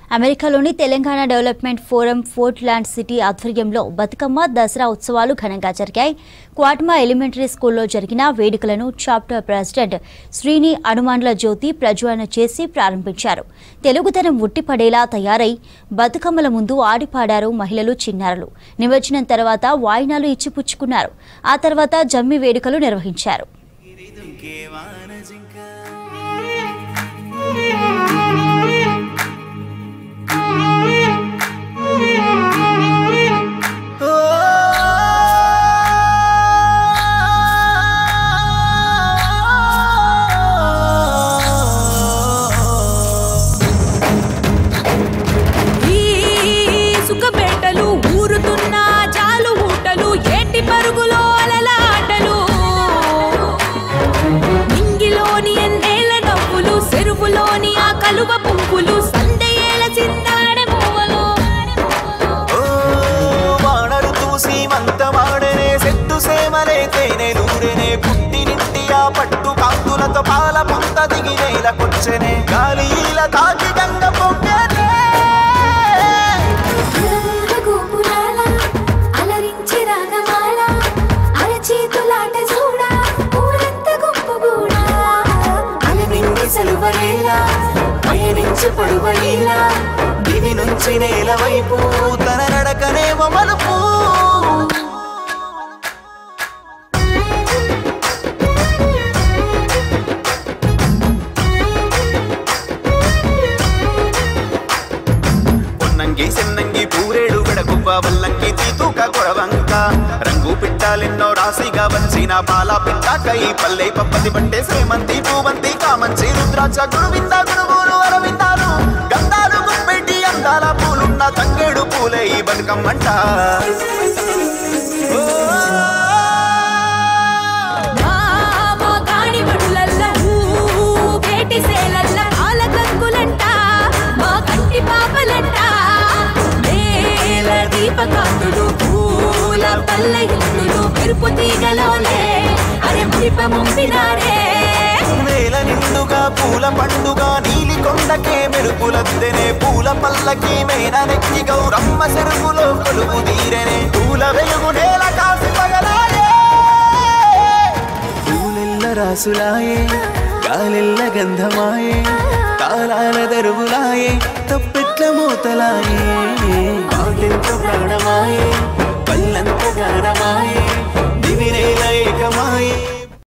అమెరికాలోని Telangana development forum Portland city ఆధ్వర్యంలో బతుకమ్మ దసరా ఉత్సవాలు ఘనంగా జరిగాయి క్వాట్మా ఎలిమెంటరీ స్కూల్లో జరిగిన వేడుకలను చాప్టర్ ప్రెసిడెంట్ శ్రీని అనుమాన్ల జ్యోతి ప్రజ్వలన చేసి ప్రారంభించారు తెలుగుతనం ఉట్టిపడేలా తయారై బతుకమ్మల ముందు ఆడిపాడారు మహిళలు చిన్నారులు నిమజ్జనం తర్వాత వాయినాలు ఇచ్చిపుచ్చుకున్నారు ఆ తర్వాత జమ్మి వేడుకలు నిర్వహించారు ఈ సుఖపేటలు ఊరుతున్న చాలు ఊటలు ఏటి పరుగులో అలలాటలు నింగిలోని ఎన్నేల నవ్వులు చెరువులోని ఆ కలువ పువ్వులు సందయేల చిందాడ పువ్వులు ఓ వానరు తూసి మంతమాడనే సెట్టు సేమలే తేనెలూడెనే పుట్టినింటి ఆ పట్టు కాంతులతో పాల పుంత దిగి నేలకొచ్చెనే గాలి ఇలా తాకి గంగ పొంగనే గోపురాల అలరించి రాగమాల అరచేతులాట చూడ ఊరంత గుంపుగూడా అలనిండి సెలవలేలా పయనించు పడువలేలా దివి నుంచి నేల వైపు తన నడకనేమో మలుపు పొన్నంగి సెన్నంగి పూరేడు విడగువ్వ వల్లంకి తీతూక కొడవంక రంగు పిట్టాలెన్నో రాశిగా వచ్చిన పాల పిట్టాకై పల్లె పప్పది పట్టే శ్రీమంతి పూవంతి కామంచి రుద్రాక్ష గురువింద గురువులు అరవిందాలు గంధాలు గుప్పెట్టి అందాల పూలున్న తంగేడు పూలే ఈ బతుకమ్మంట ఓ మా మా కాణి బడులల్ల ఊగేటి సేలల్ల పాల కంకులంట మా కంటి పాపలంట నేల దీపకాంతులు పూల పల్లె ఇల్లులు మెరుపు తీగలోలే అరే మురిప ముంపినారే నేల నిండుగా పూల పండుగ నీలి కొండకే మెరుపులద్దెనే పూల పల్లకి మేన నెక్కి గౌరమ్మ సెరుపులో కొలువు తీరెనే పూల వెలుగు నేల కాసి పగలాయే పూలెల్ల రాసులాయే గాలెల్ల గంధమాయే తాళాల దరువులాయే తప్పెట్ల మూతలాయే పాటెంత ప్రాణమాయే పల్లంత గానమాయే దివినేల